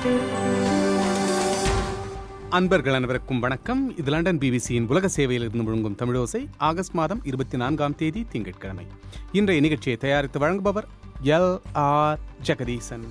அன்பர்கள் அனைவருக்கும் வணக்கம் இது லண்டன் பிபிசியின் உலக சேவையில் இருந்து முழங்கும் தமிழோசை ஆகஸ்ட் மாதம் இருபத்தி நான்காம் தேதி திங்கட்கிழமை இன்றைய நிகழ்ச்சியை தயாரித்து வழங்குபவர் எல் ஆர் ஜெகதீசன்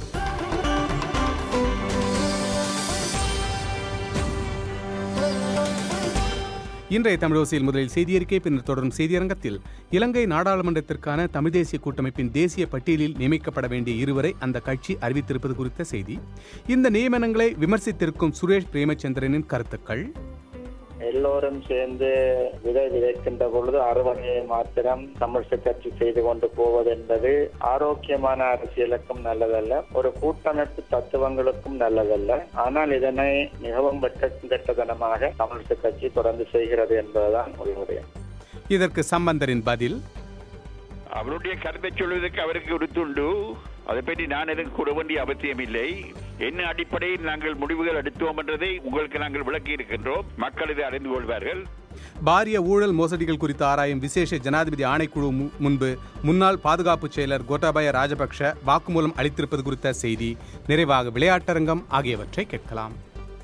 இன்றைய தமிழோசையில் முதலில் செய்தியறிக்கை பின்னர் தொடரும் செய்தியரங்கத்தில் இலங்கை நாடாளுமன்றத்திற்கான தமிழ் தேசிய கூட்டமைப்பின் தேசிய பட்டியலில் நியமிக்கப்பட வேண்டிய இருவரை அந்த கட்சி அறிவித்திருப்பது குறித்த செய்தி இந்த நியமனங்களை விமர்சித்திருக்கும் சுரேஷ் பிரேமச்சந்திரனின் கருத்துக்கள் எல்லோரும் சேர்ந்து விதை விதைக்கின்ற பொழுது அறுவடையை மாத்திரம் தமிழிசை கட்சி செய்து கொண்டு போவது என்பது ஆரோக்கியமான அரசியலுக்கும் நல்லதல்ல ஒரு கூட்டமைப்பு தத்துவங்களுக்கும் நல்லதல்ல ஆனால் இதனை மிகவும் வெட்டத்தனமாக தமிழிசை கட்சி தொடர்ந்து செய்கிறது என்பதுதான் ஒரு விடயம் இதற்கு சம்பந்தரின் பதில் அவருடைய கருத்தை சொல்வதற்கு அவருக்கு உடுத்துண்டு அதை பற்றி நான் எதுவும் கூற வேண்டிய அவசியம் இல்லை என்ன அடிப்படையில் நாங்கள் முடிவுகள் எடுத்தோம் என்றதை உங்களுக்கு நாங்கள் விளக்கி இருக்கின்றோம் மக்கள் இதை அறிந்து கொள்வார்கள் பாரிய ஊழல் மோசடிகள் குறித்து ஆராயும் விசேஷ ஜனாதிபதி ஆணைக்குழு மு- முன்பு முன்னாள் பாதுகாப்பு செயலர் கோட்டாபய ராஜபக்ஷ வாக்குமூலம் அளித்திருப்பது குறித்த செய்தி நிறைவாக விளையாட்டரங்கம் ஆகியவற்றை கேட்கலாம்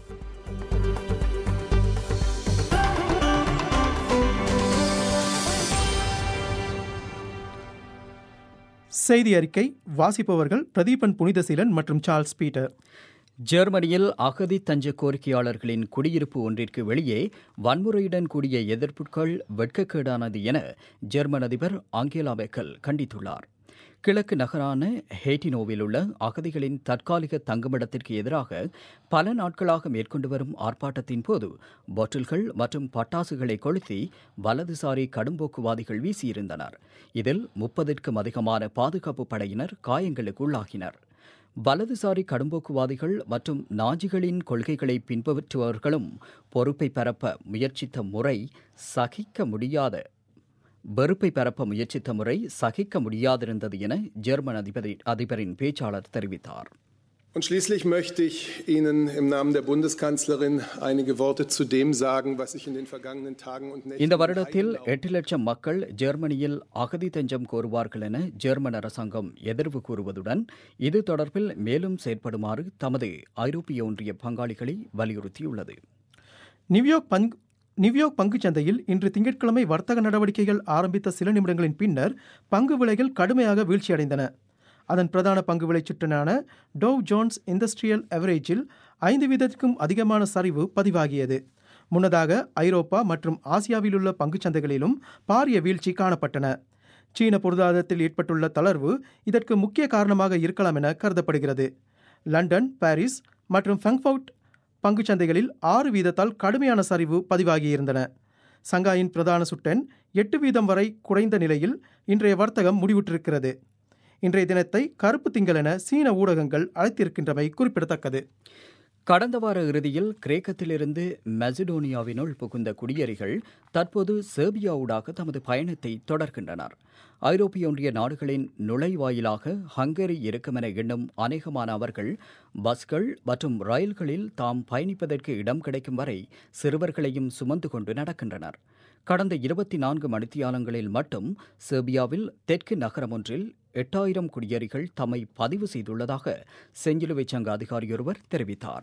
செய்தி அறிக்கை வாசிப்பவர்கள் பிரதீபன் புனிதசீலன் மற்றும் சார்ல்ஸ் பீட்டர் ஜெர்மனியில் அகதி தஞ்ச கோரிக்கையாளர்களின் குடியிருப்பு ஒன்றிற்கு வெளியே வன்முறையுடன் கூடிய எதிர்ப்புகள் வெட்கக்கேடானது என ஜெர்மன் அதிபர் ஆங்கேலா மெக்கல் கண்டித்துள்ளார் கிழக்கு நகரான ஹேட்டினோவில் உள்ள அகதிகளின் தற்காலிக தங்குமிடத்திற்கு எதிராக பல நாட்களாக மேற்கொண்டு வரும் ஆர்ப்பாட்டத்தின் போது பாட்டில்கள் மற்றும் பட்டாசுகளை கொளுத்தி வலதுசாரி கடும்போக்குவாதிகள் வீசியிருந்தனர் இதில் முப்பதிற்கும் அதிகமான பாதுகாப்பு படையினர் காயங்களுக்கு உள்ளாகினர் வலதுசாரி கடும்போக்குவாதிகள் மற்றும் நாஜிகளின் கொள்கைகளை பின்பற்றுபவர்களும் பொறுப்பை பரப்ப முயற்சித்த முறை சகிக்க முடியாத வெறுப்பை பரப்ப முயற்சித்த முறை சகிக்க முடியாதிருந்தது என ஜெர்மன் அதிபதி அதிபரின் பேச்சாளர் தெரிவித்தார் Und schließlich möchte ich Ihnen im Namen der Bundeskanzlerin einige Worte zu dem sagen, was ich in den vergangenen Tagen und Nächten இந்த in வருடத்தில் Heidenau எட்டு லட்சம் மக்கள் ஜெர்மனியில் அகதி தஞ்சம் கோருவார்கள் என ஜெர்மன் அரசாங்கம் எதிர்வு கூறுவதுடன் இது தொடர்பில் மேலும் செயற்படுமாறு தமது ஐரோப்பிய ஒன்றிய பங்காளிகளை வலியுறுத்தியுள்ளது நியூயார்க் பங்கு நியூயார்க் பங்குச் சந்தையில் இன்று திங்கட்கிழமை வர்த்தக நடவடிக்கைகள் ஆரம்பித்த சில நிமிடங்களின் பின்னர் பங்கு விலைகள் கடுமையாக வீழ்ச்சியடைந்தன அதன் பிரதான பங்கு விலை சுற்றனான டோவ் ஜோன்ஸ் இண்டஸ்ட்ரியல் எவரேஜில் ஐந்து வீதத்திற்கும் அதிகமான சரிவு பதிவாகியது முன்னதாக ஐரோப்பா மற்றும் ஆசியாவிலுள்ள பங்குச் சந்தைகளிலும் பாரிய வீழ்ச்சி காணப்பட்டன சீன பொருளாதாரத்தில் ஏற்பட்டுள்ள தளர்வு இதற்கு முக்கிய காரணமாக இருக்கலாம் என கருதப்படுகிறது லண்டன் பாரிஸ் மற்றும் ஃப்ராங்க்ஃபர்ட் பங்குச் சந்தைகளில் ஆறு வீதத்தால் கடுமையான சரிவு பதிவாகியிருந்தன சங்காயின் பிரதான சுட்டன் எட்டு வீதம் வரை குறைந்த நிலையில் இன்றைய வர்த்தகம் முடிவுற்றிருக்கிறது இன்றைய தினத்தை கருப்பு திங்கள் என சீன ஊடகங்கள் அழைத்திருக்கின்றமை குறிப்பிடத்தக்கது கடந்த வார இறுதியில் கிரேக்கத்திலிருந்து மெசடோனியாவினுள் புகுந்த குடியேறிகள் தற்போது செர்பியாவூடாக தமது பயணத்தை தொடர்கின்றனர் ஐரோப்பிய ஒன்றிய நாடுகளின் நுழைவாயிலாக ஹங்கேரி இருக்குமென எண்ணும் அநேகமான அவர்கள் பஸ்கள் மற்றும் ரயில்களில் தாம் பயணிப்பதற்கு இடம் கிடைக்கும் வரை சிறுவர்களையும் சுமந்து கொண்டு நடக்கின்றனர் கடந்த இருபத்தி நான்கு மணித்தியாலங்களில் மட்டும் செர்பியாவில் தெற்கு நகரம் ஒன்றில் எட்டாயிரம் குடியேறிகள் தம்மை பதிவு செய்துள்ளதாக செஞ்சிலுவை சங்க அதிகாரியொருவர் தெரிவித்தார்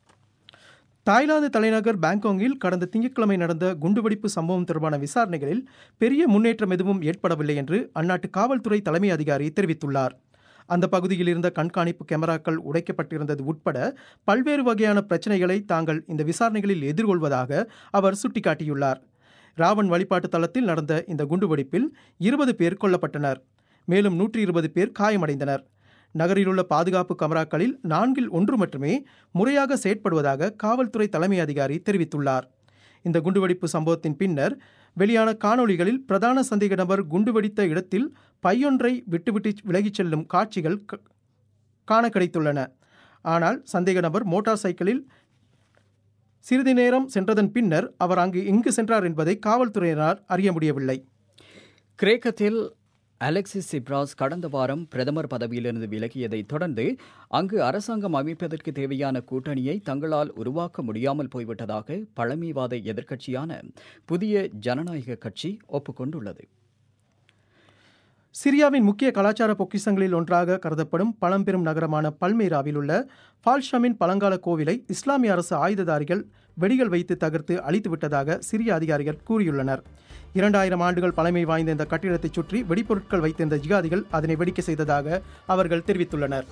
தாய்லாந்து தலைநகர் பாங்காங்கில் கடந்த திங்கட்கிழமை நடந்த குண்டுவெடிப்பு சம்பவம் தொடர்பான விசாரணைகளில் பெரிய முன்னேற்றம் எதுவும் ஏற்படவில்லை என்று அந்நாட்டு காவல்துறை தலைமை அதிகாரி தெரிவித்துள்ளார் அந்த பகுதியில் இருந்த கண்காணிப்பு கேமராக்கள் உடைக்கப்பட்டிருந்தது உட்பட பல்வேறு வகையான பிரச்சனைகளை தாங்கள் இந்த விசாரணைகளில் எதிர்கொள்வதாக அவர் சுட்டிக்காட்டியுள்ளார் ராவன் வழிபாட்டு தளத்தில் நடந்த இந்த குண்டுவெடிப்பில் இருபது பேர் கொல்லப்பட்டனர் மேலும் நூற்றி இருபது பேர் காயமடைந்தனர் நகரிலுள்ள பாதுகாப்பு கமராக்களில் நான்கில் ஒன்று மட்டுமே முறையாக செயற்படுவதாக காவல்துறை தலைமை அதிகாரி தெரிவித்துள்ளார் இந்த குண்டுவெடிப்பு சம்பவத்தின் பின்னர் வெளியான காணொளிகளில் பிரதான சந்தேக நபர் குண்டுவெடித்த இடத்தில் பையொன்றை விட்டுவிட்டு விலகிச் செல்லும் காட்சிகள் க- காண கிடைத்துள்ளன ஆனால் சந்தேக நபர் மோட்டார் சைக்கிளில் சிறிது நேரம் சென்றதன் பின்னர் அவர் அங்கு எங்கு சென்றார் என்பதை காவல்துறையினர் அறிய முடியவில்லை கிரேக்கத்தில் அலெக்சிஸ் சிப்ராஸ் கடந்த வாரம் பிரதமர் பதவியிலிருந்து விலகியதைத் தொடர்ந்து அங்கு அரசாங்கம் அமைப்பதற்கு தேவையான கூட்டணியை தங்களால் உருவாக்க முடியாமல் போய்விட்டதாக பழமைவாத எதிர்க்கட்சியான புதிய ஜனநாயக கட்சி ஒப்புக்கொண்டுள்ளது சிரியாவின் முக்கிய கலாச்சார பொக்கிஷங்களில் ஒன்றாக கருதப்படும் பழம்பெரும் நகரமான பல்மேராவில் உள்ள ஃபால்ஷாமின் பழங்கால கோவிலை இஸ்லாமிய அரசு ஆயுததாரிகள் வெடிகள் வைத்து தகர்த்து அழித்துவிட்டதாக சிரிய அதிகாரிகள் கூறியுள்ளனர் இரண்டாயிரம் ஆண்டுகள் பழமை வாய்ந்த இந்த கட்டிடத்தைச் சுற்றி வெடிப்பொருட்கள் வைத்திருந்த ஜிகாதிகள் அதனை வெடிக்க செய்ததாக அவர்கள் தெரிவித்துள்ளனர்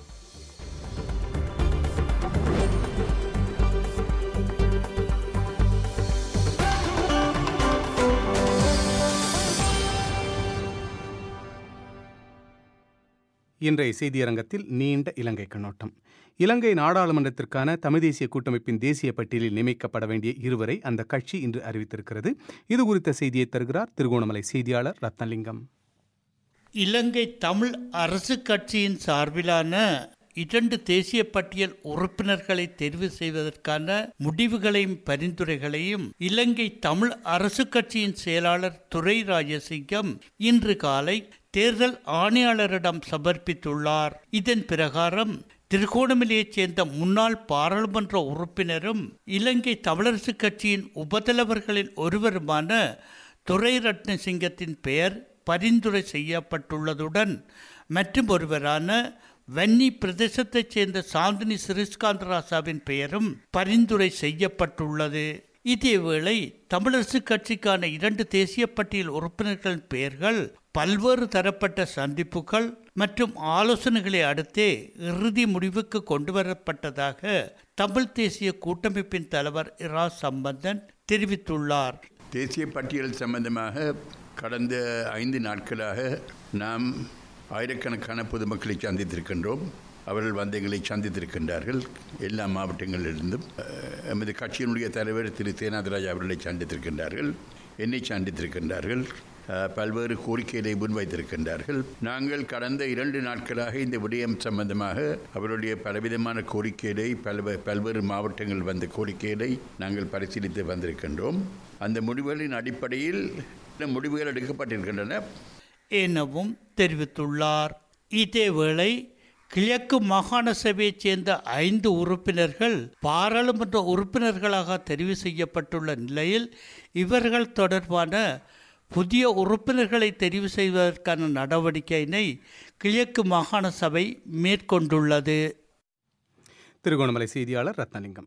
இன்றைய செய்தியரங்கத்தில் நீண்ட இலங்கை கண்ணோட்டம் இலங்கை நாடாளுமன்றத்திற்கான தமிழ் தேசிய கூட்டமைப்பின் தேசிய பட்டியலில் நியமிக்கப்பட வேண்டிய இருவரை அந்த கட்சி இன்று அறிவித்திருக்கிறது இது குறித்த செய்தியை தருகிறார் திருகோணமலை செய்தியாளர் ரத்னலிங்கம் இலங்கை தமிழ் அரசு கட்சியின் சார்பிலான இரண்டு தேசிய பட்டியல் உறுப்பினர்களை தெரிவு செய்வதற்கான முடிவுகளையும் பரிந்துரைகளையும் இலங்கை தமிழ் அரசு கட்சியின் செயலாளர் துரை ராஜசிங்கம் இன்று காலை தேர்தல் ஆணையாளரிடம் சமர்ப்பித்துள்ளார் இதன் பிரகாரம் திருகோணமலையைச் சேர்ந்த முன்னாள் பாராளுமன்ற உறுப்பினரும் இலங்கை தமிழரசு கட்சியின் உபதலைவர்களில் ஒருவருமான துரை ரத்னசிங்கத்தின் பெயர் பரிந்துரை செய்யப்பட்டுள்ளதுடன் மற்றும் ஒருவரான வன்னி பிரதேசத்தைச் சேர்ந்த சாந்தினி சிறிஸ்காந்தராசாவின் பெயரும் பரிந்துரை செய்யப்பட்டுள்ளது இதேவேளை தமிழரசு கட்சிக்கான இரண்டு தேசிய பட்டியல் உறுப்பினர்களின் பெயர்கள் பல்வேறு தரப்பட்ட சந்திப்புகள் மற்றும் ஆலோசனைகளை அடுத்தே இறுதி முடிவுக்கு கொண்டு வரப்பட்டதாக தமிழ் தேசிய கூட்டமைப்பின் தலைவர் இரா சம்பந்தன் தெரிவித்துள்ளார் தேசிய பட்டியல் சம்பந்தமாக கடந்த ஐந்து நாட்களாக நாம் ஆயிரக்கணக்கான பொதுமக்களை சந்தித்திருக்கின்றோம் அவர்கள் வந்து எங்களை சந்தித்திருக்கின்றார்கள் எல்லா மாவட்டங்களிலிருந்தும் அஹ், எமது கட்சியினுடைய தலைவர் திரு சேனாதராஜ் அவர்களை சந்தித்திருக்கின்றார்கள் என்னை சந்தித்திருக்கின்றார்கள் அஹ், பல்வேறு கோரிக்கைகளை முன்வைத்திருக்கின்றார்கள் நாங்கள் கடந்த இரண்டு நாட்களாக இந்த விடயம் சம்பந்தமாக அவருடைய பலவிதமான கோரிக்கைகளை பல பல்வேறு மாவட்டங்கள் வந்த கோரிக்கைகளை நாங்கள் பரிசீலித்து வந்திருக்கின்றோம் அந்த முடிவுகளின் அடிப்படையில் இந்த முடிவுகள் எடுக்கப்பட்டிருக்கின்றன எனவும் தெரிவித்துள்ளார் இதேவேளை கிழக்கு மாகாண சபையைச் சேர்ந்த ஐந்து உறுப்பினர்கள் பாராளுமன்ற உறுப்பினர்களாக தெரிவு செய்யப்பட்டுள்ள நிலையில் இவர்கள் தொடர்பான புதிய உறுப்பினர்களை தெரிவு செய்வதற்கான நடவடிக்கையினை கிழக்கு மாகாண சபை மேற்கொண்டுள்ளது திருகோணமலை செய்தியாளர் ரத்னலிங்கம்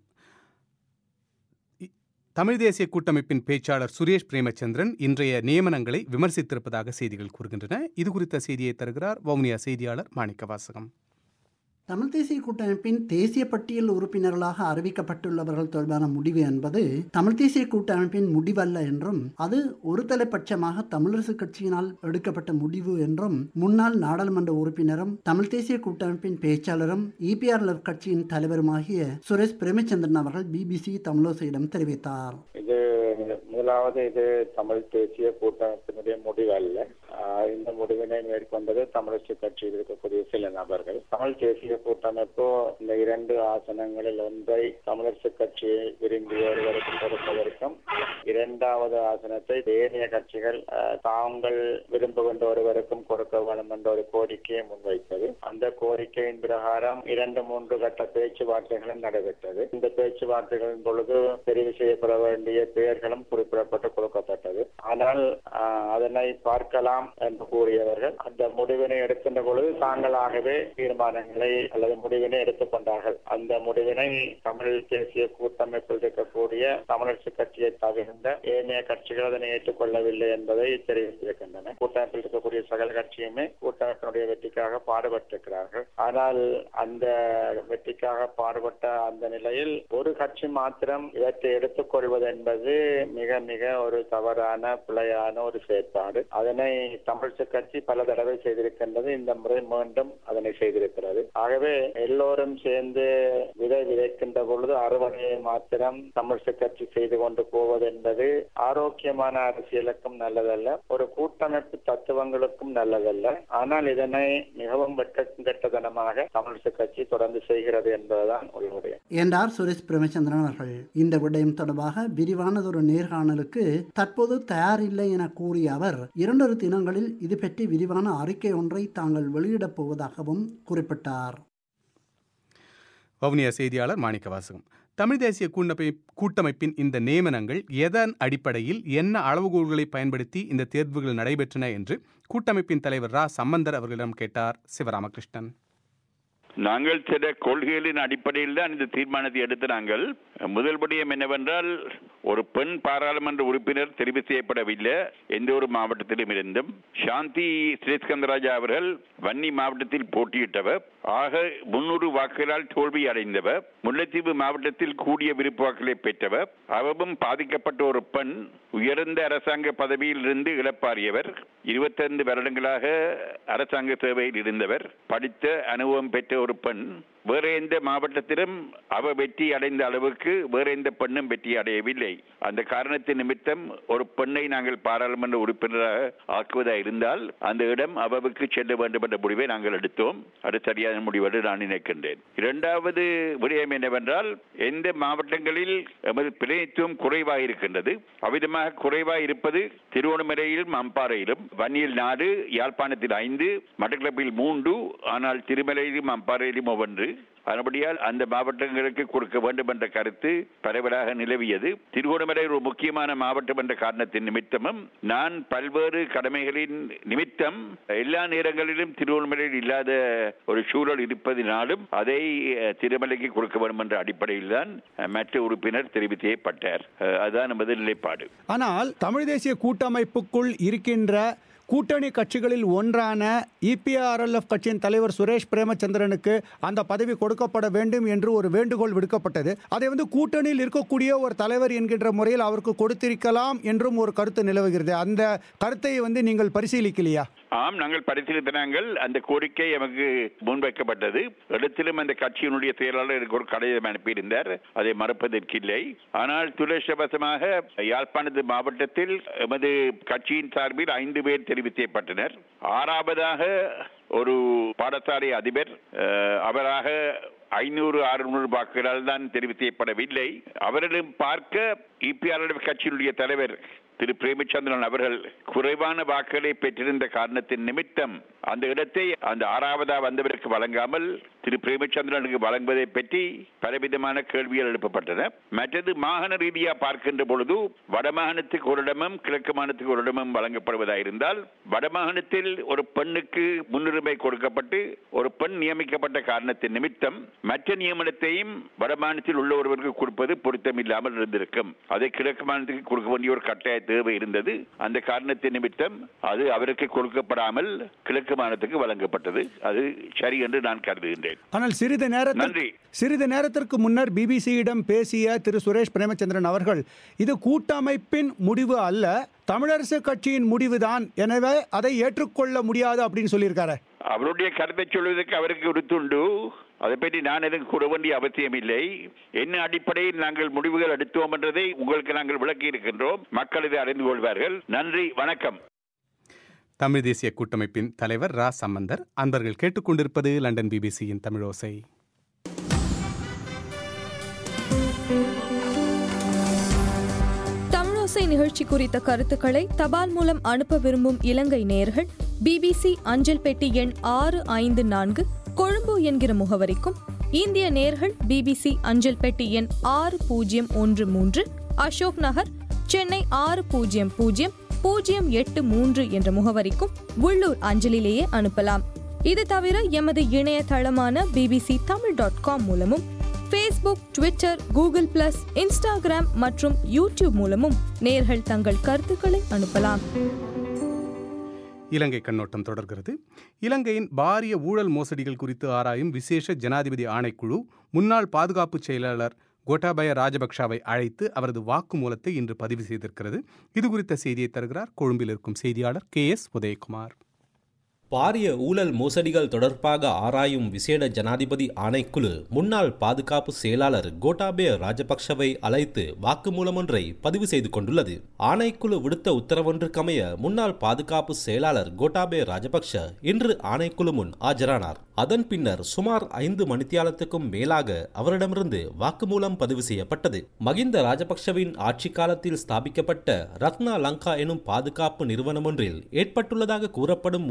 இ- தமிழ் தேசிய கூட்டமைப்பின் பேச்சாளர் சுரேஷ் பிரேமச்சந்திரன் இன்றைய நியமனங்களை விமர்சித்திருப்பதாக செய்திகள் கூறுகின்றன இது குறித்த செய்தியை தருகிறார் வவுனியா செய்தியாளர் மாணிக்க வாசகம் தமிழ் தேசிய கூட்டமைப்பின் தேசிய பட்டியல் உறுப்பினர்களாக அறிவிக்கப்பட்டுள்ளவர்கள் தொடர்பான முடிவு என்பது தமிழ் தேசிய கூட்டமைப்பின் முடிவல்ல என்றும் அது ஒருதலைபட்சமாக தமிழரசு கட்சியினால் எடுக்கப்பட்ட முடிவு என்றும் முன்னாள் நாடாளுமன்ற உறுப்பினரும் தமிழ் தேசிய கூட்டமைப்பின் பேச்சாளரும் இபிஆர்எல் கட்சியின் தலைவருமாகிய சுரேஷ் பிரேமச்சந்திரன் அவர்கள் பிபிசி தமிழோசையிடம் தெரிவித்தார் இது முதலாவது இது தமிழ் தேசிய கூட்டமைப்பினுடைய முடிவு அல்ல ஆஹ் இந்த முடிவினை மேற்கொண்டது தமிழரசு கட்சியில் இருக்கக்கூடிய சில நபர்கள் தமிழ் தேசிய கூட்டமைப்பு இந்த இரண்டு ஆசனங்களில் ஒன்றை தமிழரசு கட்சியை விரும்பிய ஒருவருக்கு கொடுப்பதற்கும் இரண்டாவது ஆசனத்தை ஏனைய கட்சிகள் ஆஹ் தாங்கள் விரும்புகின்ற ஒருவருக்கும் கொடுக்க வேண்டும் என்ற ஒரு கோரிக்கையை முன்வைத்தது அந்த கோரிக்கையின் பிரகாரம் இரண்டு மூன்று கட்ட பேச்சுவார்த்தைகளும் நடைபெற்றது இந்த பேச்சுவார்த்தைகளின் பொழுது தெரிவு செய்யப்பட வேண்டிய பெயர்களும் குறிப்பிடப்பட்டு கொடுக்கப்பட்டது ஆனால் ஆஹ், அதனை பார்க்கலாம் என்று கூறியவர்கள் அந்த முடிவினை எடுக்கின்ற பொழுது தாங்களாகவே தீர்மானங்களை அல்லது முடிவினை எடுத்துக்கொண்டார்கள் அந்த முடிவினை தமிழ் தேசிய கூட்டமைப்பில் இருக்கக்கூடிய தமிழரசு கட்சியை தவிர்ந்த ஏனைய கட்சிகள் அதனை ஏற்றுக்கொள்ளவில்லை என்பதை தெரிவித்திருக்கின்றன கூட்டமைப்பில் இருக்கக்கூடிய சகல கட்சியுமே கூட்டமைப்பினுடைய வெற்றிக்காக பாடுபட்டிருக்கிறார்கள் ஆனால் அந்த வெற்றிக்காக பாடுபட்ட அந்த நிலையில் ஒரு கட்சி மாத்திரம் இவற்றை எடுத்துக்கொள்வது என்பது மிக மிக ஒரு தவறான பிழையான ஒரு செயற்பாடு அதனை தமிழ்ச்சி கட்சி பல தடவை செய்திருக்கின்றது இந்த முறை மீண்டும் அதனை செய்திருக்கிறது ஆகவே எல்லோரும் சேர்ந்து விதை விதைக்கின்ற பொழுது அறுவடையை மாத்திரம் தமிழ்ச்சி கட்சி செய்து கொண்டு போவது என்பது ஆரோக்கியமான அரசியலுக்கும் நல்லதல்ல ஒரு கூட்டமைப்பு தத்துவங்களுக்கும் நல்லதல்ல ஆனால் இதனை மிகவும் வெட்கத்தனமாக தமிழ்ச்சி கட்சி தொடர்ந்து செய்கிறது என்பதுதான் உங்களுடைய என்றார் சுரேஷ் பிரேமச்சந்திரன் அவர்கள் இந்த விடயம் தொடர்பாக விரிவானதொரு நேர்காணலுக்கு தற்போது தயாரில்லை என கூறிய அவர் இரண்டொரு தினங்களில் இது பற்றி விரிவான அறிக்கை ஒன்றை தாங்கள் வெளியிடப் போவதாகவும் குறிப்பிட்டார் வவுனியா செய்தியாளர் மாணிக்க வாசகம் தமிழ் தேசிய கூட்டமை கூட்டமைப்பின் இந்த நியமனங்கள் எதன் அடிப்படையில் என்ன அளவுகோல்களை பயன்படுத்தி இந்த தேர்வுகள் நடைபெற்றன என்று கூட்டமைப்பின் தலைவர் ரா சம்பந்தர் அவர்களிடம் கேட்டார் சிவராமகிருஷ்ணன் நாங்கள் சில கொள்கைகளின் அடிப்படையில் தான் இந்த தீர்மானத்தை எடுத்து நாங்கள் முதல் படியம் என்னவென்றால் ஒரு பெண் பாராளுமன்ற உறுப்பினர் தெரிவு செய்யப்படவில்லை எந்த ஒரு மாவட்டத்திலும் இருந்தும் சாந்தி ஸ்ரீஸ்கந்தராஜா அவர்கள் வன்னி மாவட்டத்தில் போட்டியிட்டவர் ஆக முன்னூறு வாக்குகளால் தோல்வி அடைந்தவர் முல்லைத்தீவு மாவட்டத்தில் கூடிய விருப்பு வாக்குகளை பெற்றவர் அவரும் பாதிக்கப்பட்ட ஒரு பெண் உயர்ந்த அரசாங்க பதவியில் இருந்து இழப்பாரியவர் இருபத்தைந்து வருடங்களாக அரசாங்க சேவையில் இருந்தவர் படித்த அனுபவம் பெற்ற ஒரு பெண் வேற எந்த மாவட்டத்திலும் அவ வெற்றி அடைந்த அளவுக்கு வேற எந்த பெண்ணும் வெற்றி அடையவில்லை அந்த காரணத்தின் நிமித்தம் ஒரு பெண்ணை நாங்கள் பாராளுமன்ற உறுப்பினராக ஆக்குவதாக இருந்தால் அந்த இடம் அவவுக்கு செல்ல வேண்டும் என்ற முடிவை நாங்கள் எடுத்தோம் அது சரியான முடிவு என்று நான் நினைக்கின்றேன் இரண்டாவது விடயம் என்னவென்றால் எந்த மாவட்டங்களில் எமது பிரதிநிதித்துவம் குறைவாக இருக்கின்றது அவ்விதமாக குறைவாக இருப்பது திருவண்ணாமலையிலும் அம்பாறையிலும் வன்னியில் நாடு யாழ்ப்பாணத்தில் ஐந்து மட்டக்களப்பில் மூன்று ஆனால் திருமலையிலும் அம்பாறையிலும் ஒவ்வொன்று அதன்படியால் அந்த மாவட்டங்களுக்கு கொடுக்க வேண்டும் என்ற கருத்து பரவலாக நிலவியது திருகோணமலை ஒரு முக்கியமான மாவட்டம் என்ற காரணத்தின் நிமித்தமும் நான் பல்வேறு கடமைகளின் நிமித்தம் எல்லா நேரங்களிலும் திருவண்ணாமலையில் இல்லாத ஒரு சூழல் இருப்பதினாலும் அதை திருமலைக்கு கொடுக்க வேண்டும் என்ற அடிப்படையில் தான் மற்ற உறுப்பினர் தெரிவு செய்யப்பட்டார் அதுதான் நமது நிலைப்பாடு ஆனால் தமிழ் தேசிய கூட்டமைப்புக்குள் இருக்கின்ற கூட்டணி கட்சிகளில் ஒன்றான இபிஆர்எல்எஃப் கட்சியின் தலைவர் சுரேஷ் பிரேமச்சந்திரனுக்கு அந்த பதவி கொடுக்கப்பட வேண்டும் என்று ஒரு வேண்டுகோள் விடுக்கப்பட்டது அதை வந்து கூட்டணியில் இருக்கக்கூடிய ஒரு தலைவர் என்கின்ற முறையில் அவருக்கு கொடுத்திருக்கலாம் என்றும் ஒரு கருத்து நிலவுகிறது அந்த கருத்தை வந்து நீங்கள் பரிசீலிக்கலையா ஆம் நாங்கள் பரிசீலித்த நாங்கள் அந்த கோரிக்கை எமக்கு முன்வைக்கப்பட்டது இடத்திலும் அந்த கட்சியினுடைய செயலாளர் எனக்கு ஒரு கடிதம் அனுப்பியிருந்தார் அதை மறுப்பதற்கில்லை ஆனால் துரேஷவசமாக யாழ்ப்பாணத்து மாவட்டத்தில் எமது கட்சியின் சார்பில் ஐந்து பேர் தெரிவு செய்யப்பட்டனர் ஆறாவதாக ஒரு பாடசாலை அதிபர் அவராக ஐநூறு அறுநூறு வாக்குகளால் தான் தெரிவு செய்யப்படவில்லை அவரிடம் பார்க்க இபிஆர் கட்சியினுடைய தலைவர் திரு பிரேமச்சந்திரன் அவர்கள் குறைவான வாக்குகளை பெற்றிருந்த காரணத்தின் நிமித்தம் அந்த இடத்தை அந்த ஆறாவதா வந்தவருக்கு வழங்காமல் திரு பிரேமச்சந்திரனுக்கு வழங்குவதை பற்றி பலவிதமான கேள்விகள் எழுப்பப்பட்டன மற்றது மாகாண ரீதியா பார்க்கின்ற பொழுது வடமாகாணத்துக்கு ஒரு இடமும் கிழக்கு மாகாணத்துக்கு ஒரு இடமும் வழங்கப்படுவதாக இருந்தால் வடமாகாணத்தில் ஒரு பெண்ணுக்கு முன்னுரிமை கொடுக்கப்பட்டு ஒரு பெண் நியமிக்கப்பட்ட காரணத்தின் நிமித்தம் மற்ற நியமனத்தையும் வடமாநிலத்தில் உள்ள ஒருவருக்கு கொடுப்பது பொருத்தமில்லாமல் இருந்திருக்கும் அதை கிழக்கு மாநிலத்துக்கு கொடுக்க வேண்டிய ஒரு கட்டாய தேவை இருந்தது அந்த காரணத்தின் நிமித்தம் அது அவருக்கு கொடுக்கப்படாமல் கிழக்கு மாநிலத்துக்கு வழங்கப்பட்டது அது சரி என்று நான் கருதுகின்றேன் ஆனால் சிறிது நேரத்தில் சிறிது நேரத்திற்கு முன்னர் பிபிசியிடம் பேசிய திரு சுரேஷ் பிரேமச்சந்திரன் அவர்கள் இது கூட்டமைப்பின் முடிவு அல்ல தமிழரசு கட்சியின் முடிவுதான் எனவே அதை ஏற்றுக்கொள்ள முடியாது அப்படின்னு சொல்லியிருக்காரு அவருடைய கருத்தை சொல்வதற்கு அவருக்கு உறுத்துண்டு அதை பற்றி நான் எதுவும் கூற வேண்டிய அவசியம் இல்லை என்ன அடிப்படையில் நாங்கள் முடிவுகள் எடுத்தோம் என்றதை உங்களுக்கு நாங்கள் விளக்கி இருக்கின்றோம் மக்கள் இதை அறிந்து கொள்வார்கள் நன்றி வணக்கம் தமிழ் தேசிய கூட்டமைப்பின் தலைவர் ரா சம்பந்தர் அன்பர்கள் கேட்டுக்கொண்டிருப்பது லண்டன் பிபிசியின் தமிழோசை தமிழோசை நிகழ்ச்சி குறித்த கருத்துக்களை தபால் மூலம் அனுப்ப விரும்பும் இலங்கை நேயர்கள் பிபிசி அஞ்சல் பெட்டி எண் ஆறு ஐந்து நான்கு கொழும்பு என்கிற முகவரிக்கும் இந்திய நேர்கள் பிபிசி அஞ்சல் பெட்டி எண் ஆறு பூஜ்ஜியம் ஒன்று மூன்று அசோக் நகர் சென்னை ஆறு பூஜ்ஜியம் பூஜ்ஜியம் பூஜ்ஜியம் எட்டு மூன்று என்ற முகவரிக்கும் உள்ளூர் அஞ்சலிலேயே அனுப்பலாம் இது தவிர எமது இணையதளமான பிபிசி தமிழ் டாட் காம் மூலமும் Facebook Twitter Google plus Instagram மற்றும் யூடியூப் மூலமும் நேர்கள் தங்கள் கருத்துக்களை அனுப்பலாம் இலங்கை கண்ணோட்டம் தொடர்கிறது இலங்கையின் பாரிய ஊழல் மோசடிகள் குறித்து ஆராயும் விசேஷ ஜனாதிபதி ஆணைக்குழு முன்னாள் பாதுகாப்பு செயலாளர் கோட்டாபய ராஜபக்ஷாவை அழைத்து அவரது வாக்குமூலத்தை இன்று பதிவு செய்திருக்கிறது இது குறித்த செய்தியை தருகிறார் கொழும்பில் இருக்கும் செய்தியாளர் கே எஸ் உதயகுமார் பாரிய ஊழல் மோசடிகள் தொடர்பாக ஆராயும் விசேட ஜனாதிபதி ஆணைக்குழு முன்னாள் பாதுகாப்பு செயலாளர் கோட்டாபய ராஜபக்ஷவை அழைத்து வாக்குமூலம் ஒன்றை பதிவு செய்து கொண்டுள்ளது ஆணைக்குழு விடுத்த உத்தரவொன்றுக்கமைய முன்னாள் பாதுகாப்பு செயலாளர் கோட்டாபய ராஜபக்ஷ இன்று ஆணைக்குழு முன் ஆஜரானார் அதன் பின்னர் சுமார் ஐந்து மணித்தியாலத்துக்கும் மேலாக அவரிடமிருந்து வாக்குமூலம் பதிவு செய்யப்பட்டது மகிந்த ராஜபக்ஷவின் ஆட்சி காலத்தில் ஸ்தாபிக்கப்பட்ட ரத்னா லங்கா எனும் பாதுகாப்பு நிறுவனம் ஒன்றில் ஏற்பட்டுள்ளதாக கூறப்படும் மோசடிகள்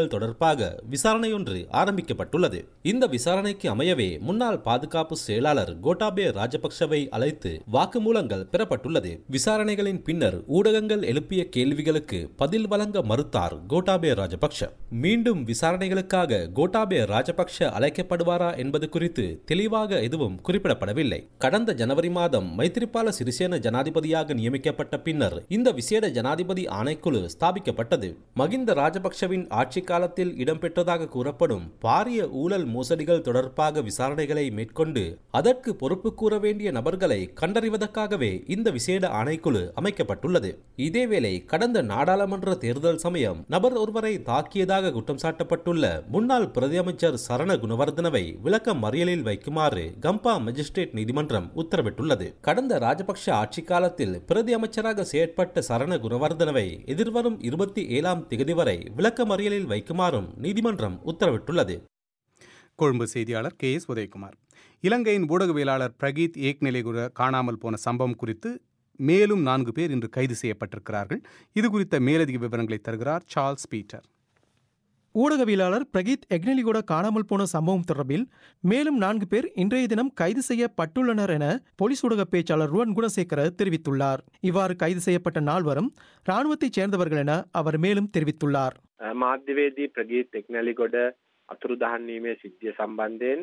மோசடிகள் தொடர்பாக விசாரணை ஒன்று ஆரம்பிக்கப்பட்டுள்ளது இந்த விசாரணைக்கு அமையவே முன்னாள் பாதுகாப்பு செயலாளர் கோட்டாபே ராஜபக்சவை அழைத்து வாக்குமூலங்கள் பெறப்பட்டுள்ளது விசாரணைகளின் பின்னர் ஊடகங்கள் எழுப்பிய கேள்விகளுக்கு பதில் வழங்க மறுத்தார் கோட்டாபே ராஜபக்ஷ மீண்டும் விசாரணைகளுக்காக கோட்டாபே ராஜபக்ஷ அழைக்கப்படுவாரா என்பது குறித்து தெளிவாக எதுவும் குறிப்பிடப்படவில்லை கடந்த ஜனவரி மாதம் மைத்திரிபால சிறிசேன ஜனாதிபதியாக நியமிக்கப்பட்ட பின்னர் இந்த விசேட ஜனாதிபதி ஆணைக்குழு ஸ்தாபிக்கப்பட்டது மகிந்த ராஜபக்ஷவின் ஆட்சி காலத்தில் இடம்பெற்றதாக கூறப்படும் பாரிய ஊழல் மோசடிகள் தொடர்பாக விசாரணைகளை மேற்கொண்டு அதற்கு பொறுப்பு கூற வேண்டிய நபர்களை கண்டறிவதற்காகவே இந்த விசேட ஆணைக்குழு அமைக்கப்பட்டுள்ளது இதேவேளை கடந்த நாடாளுமன்ற தேர்தல் சமயம் நபர் ஒருவரை தாக்கியதாக குற்றம் சாட்டப்பட்டுள்ள முன்னாள் பிரதியமைச்சர் சரண குணவர்தனவை விளக்க மறியலில் வைக்குமாறு கம்பா மஜிஸ்ட்ரேட் நீதிமன்றம் உத்தரவிட்டுள்ளது கடந்த ராஜபக்ஷ ஆட்சி காலத்தில் பிரதி அமைச்சராக செயற்பட்ட சரண குணவர்தனவை எதிர்வரும் இருபத்தி ஏழாம் திகதி வரை விளக்க மறியலில் வைக்குமாறும் நீதிமன்றம் உத்தரவிட்டுள்ளது கொழும்பு செய்தியாளர் கே எஸ் உதயகுமார் இலங்கையின் ஊடகவியலாளர் பிரகீத் ஏக்நிலைகுர காணாமல் போன சம்பவம் குறித்து மேலும் நான்கு பேர் இன்று கைது செய்யப்பட்டிருக்கிறார்கள் இது குறித்த மேலதிக விவரங்களை தருகிறார் சார்ல்ஸ் பீட்டர் ஊடகவியலாளர் பிரகீத் எக்னலிகூட காணாமல் போன சம்பவம் தொடர்பில் மேலும் நான்கு பேர் இன்றைய தினம் கைது செய்யப்பட்டுள்ளனர் என போலீஸ் ஊடக பேச்சாளர் ருவன் குணசேகர தெரிவித்துள்ளார் இவ்வாறு கைது செய்யப்பட்ட நால்வரும் ராணுவத்தைச் சேர்ந்தவர்கள் என அவர் மேலும் தெரிவித்துள்ளார் මාධ්‍යවේදී ප්‍රගීත් එක්නැලිගොඩ අතුරුදහන් වීමේ සිද්ධිය සම්බන්ධයෙන්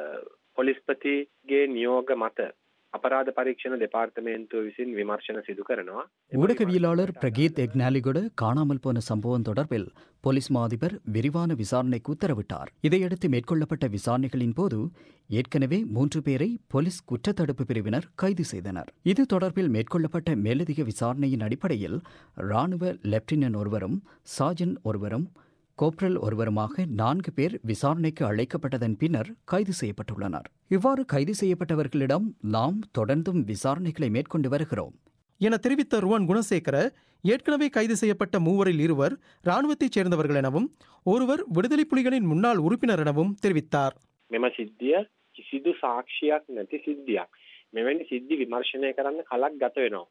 පොලිස්පතිගේ නියෝග මත අපරාධ පරීක්ෂණ දෙපාර්තමේන්තුව විසින් විමර්ශන සිදු කරනවා. ஊடகவியலாளர் பிரகீத் எக்னாலிகோட காணாமல் போன சம்பவம் தொடர்பில் போலீஸ் மாதிபர் விரிவான விசாரணைக்கு உத்தரவிட்டார் இதையடுத்து மேற்கொள்ளப்பட்ட விசாரணைகளின் போது ஏற்கனவே மூன்று பேரை போலீஸ் குற்றத்தடுப்பு பிரிவினர் கைது செய்தனர் இது தொடர்பில் மேற்கொள்ளப்பட்ட மேலதிக விசாரணையின் அடிப்படையில் ராணுவ லெப்டினன்ட் ஒருவரும் சார்ஜன் ஒருவரும் கோப்ரல் ஒருவருமாக நான்கு பேர் விசாரணைக்கு அழைக்கப்பட்டதன் பின்னர் கைது செய்யப்பட்டுள்ளனர் இவ்வாறு கைது செய்யப்பட்டவர்களிடம் நாம் தொடர்ந்தும் விசாரணைகளை மேற்கொண்டு வருகிறோம் என தெரிவித்த ருவன் குணசேகர ஏற்கனவே கைது செய்யப்பட்ட மூவரில் இருவர் ராணுவத்தைச் சேர்ந்தவர்கள் எனவும் ஒருவர் விடுதலை புலிகளின் முன்னாள் உறுப்பினர் எனவும் தெரிவித்தார் මෙම සිද්ධිය කිසිදු සාක්ෂියක් නැති සිද්ධියක්. මෙවැනි සිද්ධි විමර්ශනය කරන්න කලක් ගත වෙනවා.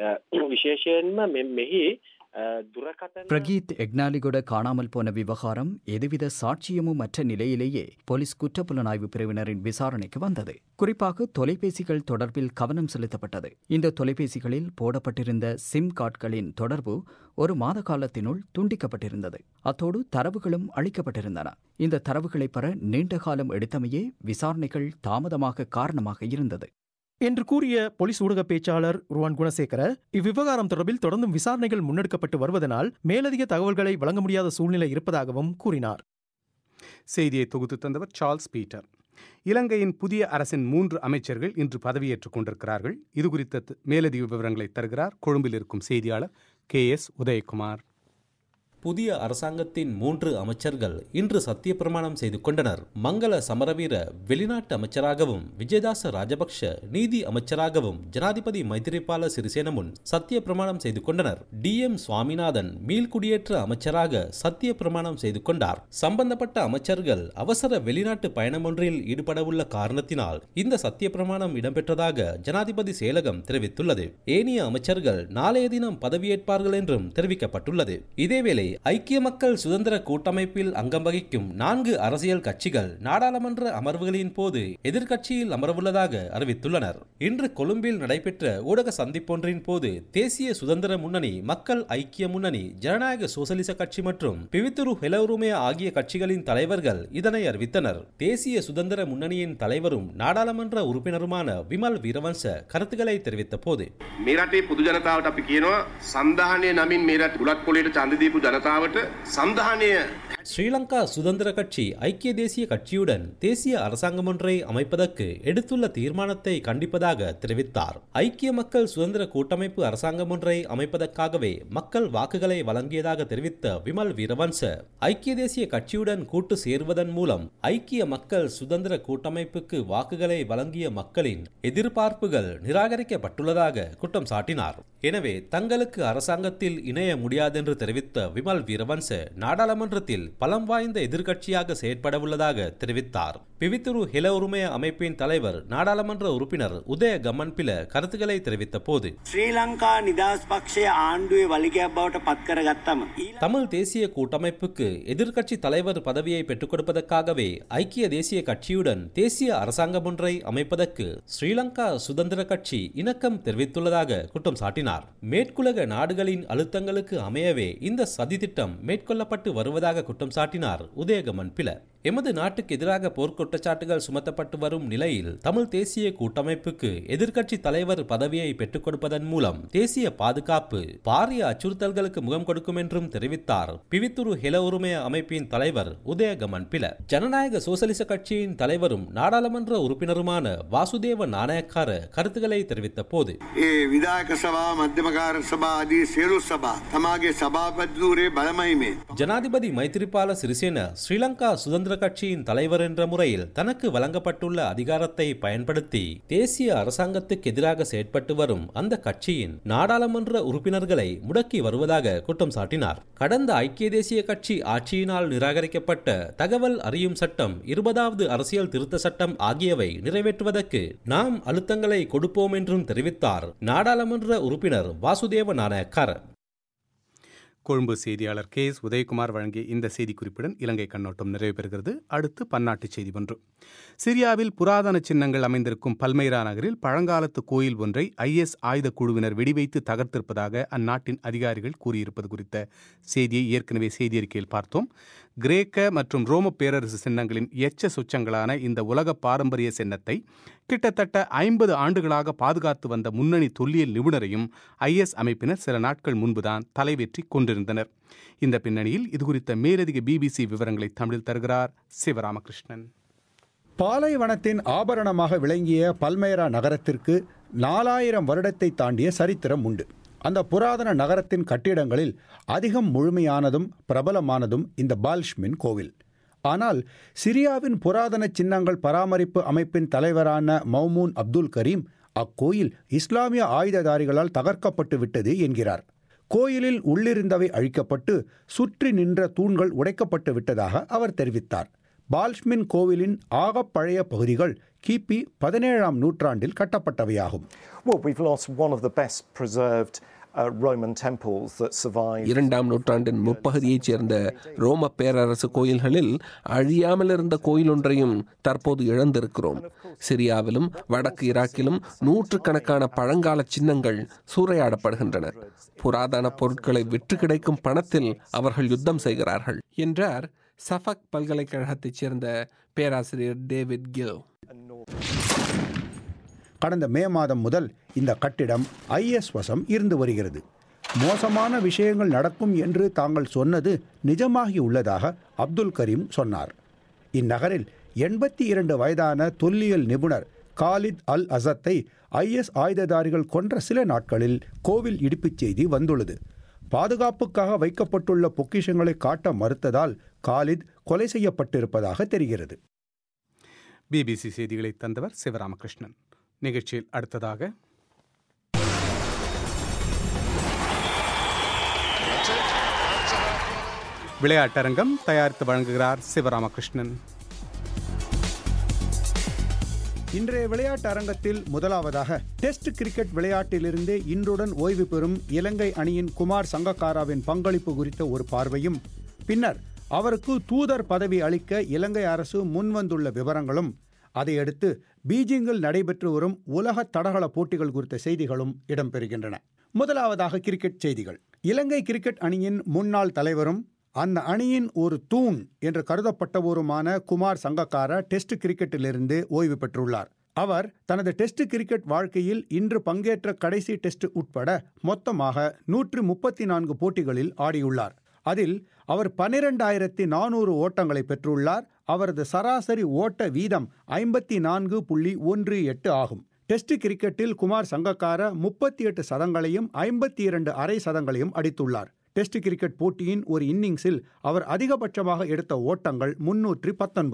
විශේෂයෙන්ම මෙහි දුරකතන பிரகீத் எக்னாலிகோட காணாமல் போன விவகாரம் எதுவித சாட்சியமும் அற்ற நிலையிலேயே போலீஸ் குற்றப்புலனாய்வு பிரிவினரின் விசாரணைக்கு வந்தது குறிப்பாக தொலைபேசிகள் தொடர்பில் கவனம் செலுத்தப்பட்டது இந்த தொலைபேசிகளில் போடப்பட்டிருந்த சிம் கார்டுகளின் தொடர்பு ஒரு மாத காலத்தினுள் துண்டிக்கப்பட்டிருந்தது அத்தோடு தரவுகளும் அளிக்கப்பட்டிருந்தன இந்த தரவுகளை பெற நீண்ட காலம் எடுத்தமையே விசாரணைகள் தாமதமாக காரணமாக இருந்தது என்று கூறிய போலீஸ் ஊடக பேச்சாளர் ருவான் குணசேகர இவ்விவகாரம் தொடர்பில் தொடர்ந்தும் விசாரணைகள் முன்னெடுக்கப்பட்டு வருவதனால் மேலதிக தகவல்களை வழங்க முடியாத சூழ்நிலை இருப்பதாகவும் கூறினார் செய்தியை தொகுத்து தந்தவர் சார்ல்ஸ் பீட்டர் இலங்கையின் புதிய அரசின் மூன்று அமைச்சர்கள் இன்று பதவியேற்றுக் கொண்டிருக்கிறார்கள் இது குறித்த த- மேலதிக விவரங்களை தருகிறார் கொழும்பில் இருக்கும் செய்தியாளர் கே எஸ் உதயகுமார் புதிய அரசாங்கத்தின் மூன்று அமைச்சர்கள் இன்று சத்திய பிரமாணம் செய்து கொண்டனர் மங்கள சமரவீர வெளிநாட்டு அமைச்சராகவும் விஜயதாச ராஜபக்ஷ நீதி அமைச்சராகவும் ஜனாதிபதி மைத்திரிபால சிறிசேன முன் சத்திய பிரமாணம் செய்து கொண்டனர் டி எம் சுவாமிநாதன் மீள்குடியேற்ற அமைச்சராக சத்திய பிரமாணம் செய்து கொண்டார் சம்பந்தப்பட்ட அமைச்சர்கள் அவசர வெளிநாட்டு பயணம் ஒன்றில் ஈடுபடவுள்ள காரணத்தினால் இந்த சத்திய பிரமாணம் இடம்பெற்றதாக ஜனாதிபதி செயலகம் தெரிவித்துள்ளது ஏனைய அமைச்சர்கள் நாளைய தினம் பதவியேற்பார்கள் என்றும் தெரிவிக்கப்பட்டுள்ளது இதேவேளை ஐக்கிய மக்கள் சுதந்திர கூட்டமைப்பில் அங்கம் வகிக்கும் நான்கு அரசியல் கட்சிகள் நாடாளுமன்ற அமர்வுகளின் போது எதிர்க்கட்சியில் அமரவுள்ளதாக அறிவித்துள்ளனர் இன்று கொழும்பில் நடைபெற்ற ஊடக சந்திப்பொன்றின் போது தேசிய சுதந்திர முன்னணி மக்கள் ஐக்கிய முன்னணி ஜனநாயக சோசலிச கட்சி மற்றும் பிவித்துரு ஹெலோருமே ஆகிய கட்சிகளின் தலைவர்கள் இதனை அறிவித்தனர் தேசிய சுதந்திர முன்னணியின் தலைவரும் நாடாளுமன்ற உறுப்பினருமான விமல் வீரவன்ச கருத்துக்களை தெரிவித்த போது මේ රටේ පුදු ජනතාවට අපි කියනවා සන්ධානය නමින් මේ රට බුලත් කොලේට ඡන්ද දීපු ජනතාවට සන්ධානය ஸ்ரீலங்கா சுதந்திர கட்சி ஐக்கிய தேசிய கட்சியுடன் தேசிய அரசாங்கம் ஒன்றை அமைப்பதற்கு எடுத்துள்ள தீர்மானத்தை கண்டிப்பதாக தெரிவித்தார் ஐக்கிய மக்கள் சுதந்திர கூட்டமைப்பு அரசாங்கம் ஒன்றை அமைப்பதற்காகவே மக்கள் வாக்குகளை வழங்கியதாக தெரிவித்த விமல் வீரவன்ச ஐக்கிய தேசிய கட்சியுடன் கூட்டு சேர்வதன் மூலம் ஐக்கிய மக்கள் சுதந்திர கூட்டமைப்புக்கு வாக்குகளை வழங்கிய மக்களின் எதிர்பார்ப்புகள் நிராகரிக்கப்பட்டுள்ளதாக குற்றம் சாட்டினார் எனவே தங்களுக்கு அரசாங்கத்தில் இணைய முடியாதென்று தெரிவித்த விமல் வீரவன்ச நாடாளுமன்றத்தில் பலம் வாய்ந்த எதிர்க்கட்சியாக செயற்படவுள்ளதாக தெரிவித்தார் பிவித்துரு ஹெல உரிமைய அமைப்பின் தலைவர் நாடாளுமன்ற உறுப்பினர் உதய கம்மன்பில கருத்துக்களை தெரிவித்த போது ශ්‍රී ලංකා නිදහස් පක්ෂය ආණ්ඩුවේ වලිගයක් බවට පත්කරගත්තම தமிழ் தேசிய கூட்டமைப்புக்கு எதிர்க்கட்சி தலைவர் பதவியை பெற்றுக் கொடுப்பதற்காகவே ஐக்கிய தேசிய கட்சியுடன் தேசிய அரசாங்கம் ஒன்றை அமைப்பதற்கு ஸ்ரீலங்கா சுதந்திர கட்சி இணக்கம் தெரிவித்துள்ளதாக குற்றம் சாட்டினார் மேற்குலக நாடுகளின் அழுத்தங்களுக்கு அமையவே இந்த சதித்திட்டம் மேற்கொள்ளப்பட்டு வருவதாக குற்றம் சாட்டினார் உதயகமன் பில எமது நாட்டுக்கு எதிராக போர்க்குற்றச்சாட்டுகள் சுமத்தப்பட்டு வரும் நிலையில் தமிழ் தேசிய கூட்டமைப்புக்கு எதிர்க்கட்சி தலைவர் பதவியை பெற்றுக் கொடுப்பதன் மூலம் தேசிய பாதுகாப்பு பாரிய அச்சுறுத்தல்களுக்கு முகம் கொடுக்கும் என்றும் தெரிவித்தார் பிவித்துரு ஹெல உரிமைய அமைப்பின் தலைவர் உதயகமன் பில ஜனநாயக சோசலிச கட்சியின் தலைவரும் நாடாளுமன்ற உறுப்பினருமான வாசுதேவ நாணயக்கார கருத்துக்களை தெரிவித்த போது ඒ විදායක සභා මධ්‍යමකාර සභා ආදී සියලු සභා තමාගේ සභාපතිධූරේ බලමහිමේ. ஜனாதிபதி மைத்திரிபால சிறிசேன ஸ்ரீலங்கா சுதந்திர கட்சியின் தலைவர் என்ற முறையில் தனக்கு வழங்கப்பட்டுள்ள அதிகாரத்தை பயன்படுத்தி தேசிய அரசாங்கத்துக்கு எதிராக செயற்பட்டு வரும் அந்த கட்சியின் நாடாளுமன்ற உறுப்பினர்களை முடக்கி வருவதாக குற்றம் சாட்டினார் கடந்த ஐக்கிய தேசிய கட்சி ஆட்சியினால் நிராகரிக்கப்பட்ட தகவல் அறியும் சட்டம் இருபதாவது அரசியல் திருத்த சட்டம் ஆகியவை நிறைவேற்றுவதற்கு நாம் அழுத்தங்களை கொடுப்போம் என்றும் தெரிவித்தார் நாடாளுமன்ற உறுப்பினர் வாசுதேவ நாணயக்கார கொழும்பு செய்தியாளர் கே எஸ் உதயகுமார் வழங்கிய இந்த செய்திக்குறிப்புடன் இலங்கை கண்ணோட்டம் நிறைவு பெறுகிறது அடுத்து பன்னாட்டு செய்தி ஒன்று சிரியாவில் புராதன சின்னங்கள் அமைந்திருக்கும் பல்மைரா நகரில் பழங்காலத்து கோயில் ஒன்றை ஐஎஸ் ஆயுத குழுவினர் வெடிவைத்து தகர்த்திருப்பதாக அந்நாட்டின் அதிகாரிகள் கூறியிருப்பது குறித்த செய்தியை ஏற்கனவே செய்தியறிக்கையில் பார்த்தோம் கிரேக்க மற்றும் ரோம பேரரசு சின்னங்களின் எச்ச சொச்சங்களான இந்த உலக பாரம்பரிய சின்னத்தை கிட்டத்தட்ட ஐம்பது ஆண்டுகளாக பாதுகாத்து வந்த முன்னணி தொல்லியல் நிபுணரையும் ஐஎஸ் அமைப்பினர் சில நாட்கள் முன்புதான் தலைவேற்றி கொண்டிருந்தனர் இந்த பின்னணியில் இதுகுறித்த மேலதிக பிபிசி விவரங்களை தமிழில் தருகிறார் சிவராமகிருஷ்ணன் பாலைவனத்தின் ஆபரணமாக விளங்கிய பல்மேரா நகரத்திற்கு நாலாயிரம் வருடத்தை தாண்டிய சரித்திரம் உண்டு அந்த புராதன நகரத்தின் கட்டிடங்களில் அதிகம் முழுமையானதும் பிரபலமானதும் இந்த பால்ஷ்மின் கோவில் ஆனால் சிரியாவின் புராதன சின்னங்கள் பராமரிப்பு அமைப்பின் தலைவரான மௌமூன் அப்துல் கரீம் அக்கோயில் இஸ்லாமிய ஆயுததாரிகளால் தகர்க்கப்பட்டு விட்டது என்கிறார் கோயிலில் உள்ளிருந்தவை அழிக்கப்பட்டு சுற்றி நின்ற தூண்கள் உடைக்கப்பட்டு விட்டதாக அவர் தெரிவித்தார் பால்ஷ்மின் கோவிலின் ஆகப் பழைய பகுதிகள் கிபி பதினேழாம் நூற்றாண்டில் கட்டப்பட்டவையாகும் Well, we've lost one of the best preserved uh, Roman temples that survived. இரண்டாம் நூற்றாண்டின் முப்பகுதியைச் சேர்ந்த ரோம பேரரசு கோயில்களில் அழியாமல் இருந்த கோயில் ஒன்றையும் தற்போது இழந்திருக்கிறோம் சிரியாவிலும் வடக்கு ஈராக்கிலும் நூற்றுக்கணக்கான பழங்கால சின்னங்கள் சூறையாடப்படுகின்றன புராதன பொருட்களை விற்று கிடைக்கும் பணத்தில் அவர்கள் யுத்தம் செய்கிறார்கள் என்றார் சஃபக் பல்கலைக்கழகத்தைச் சேர்ந்த பேராசிரியர் டேவிட் கில் கடந்த மே மாதம் முதல் இந்த கட்டிடம் ஐஎஸ் வசம் இருந்து வருகிறது மோசமான விஷயங்கள் நடக்கும் என்று தாங்கள் சொன்னது நிஜமாகி உள்ளதாக அப்துல் கரீம் சொன்னார் இந்நகரில் எண்பத்தி இரண்டு வயதான தொல்லியல் நிபுணர் காலித் அல் அசத்தை ஐஎஸ் ஆயுததாரிகள் கொன்ற சில நாட்களில் கோவில் இடிப்புச் செய்தி வந்துள்ளது பாதுகாப்புக்காக வைக்கப்பட்டுள்ள பொக்கிஷங்களை காட்ட மறுத்ததால் காலித் கொலை செய்யப்பட்டிருப்பதாக தெரிகிறது பிபிசி செய்திகளை தந்தவர் சிவராமகிருஷ்ணன் நிகழ்ச்சியில் அடுத்ததாக விளையாட்டரங்கம் தயாரித்து வழங்குகிறார் சிவராமகிருஷ்ணன் இன்றைய விளையாட்டு அரங்கத்தில் முதலாவதாக டெஸ்ட் கிரிக்கெட் விளையாட்டிலிருந்து இன்றுடன் ஓய்வு பெறும் இலங்கை அணியின் குமார் சங்கக்காராவின் பங்களிப்பு குறித்த ஒரு பார்வையும் பின்னர் அவருக்கு தூதர் பதவி அளிக்க இலங்கை அரசு முன்வந்துள்ள விவரங்களும் அதையடுத்து பீஜிங்கில் நடைபெற்று வரும் உலக தடகள போட்டிகள் குறித்த செய்திகளும் இடம்பெறுகின்றன முதலாவதாக கிரிக்கெட் செய்திகள் இலங்கை கிரிக்கெட் அணியின் முன்னாள் தலைவரும் அந்த அணியின் ஒரு தூண் என்று கருதப்பட்டவருமான குமார் சங்கக்கார டெஸ்ட் கிரிக்கெட்டிலிருந்து ஓய்வு பெற்றுள்ளார் அவர் தனது டெஸ்ட் கிரிக்கெட் வாழ்க்கையில் இன்று பங்கேற்ற கடைசி டெஸ்ட் உட்பட மொத்தமாக நூற்று முப்பத்தி நான்கு போட்டிகளில் ஆடியுள்ளார் அதில் அவர் பனிரெண்டாயிரத்தி நானூறு ஓட்டங்களை பெற்றுள்ளார் அவரது சராசரி ஓட்ட வீதம் ஐம்பத்தி நான்கு புள்ளி ஒன்று எட்டு ஆகும் டெஸ்ட் கிரிக்கெட்டில் குமார் சங்கக்கார முப்பத்தி எட்டு சதங்களையும் ஐம்பத்தி இரண்டு அரை சதங்களையும் அடித்துள்ளார் டெஸ்ட் கிரிக்கெட் போட்டியின் ஒரு இன்னிங்ஸில் அவர் அதிகபட்சமாக எடுத்த ஓட்டங்கள் முன்னூற்றி பத்தொன்பது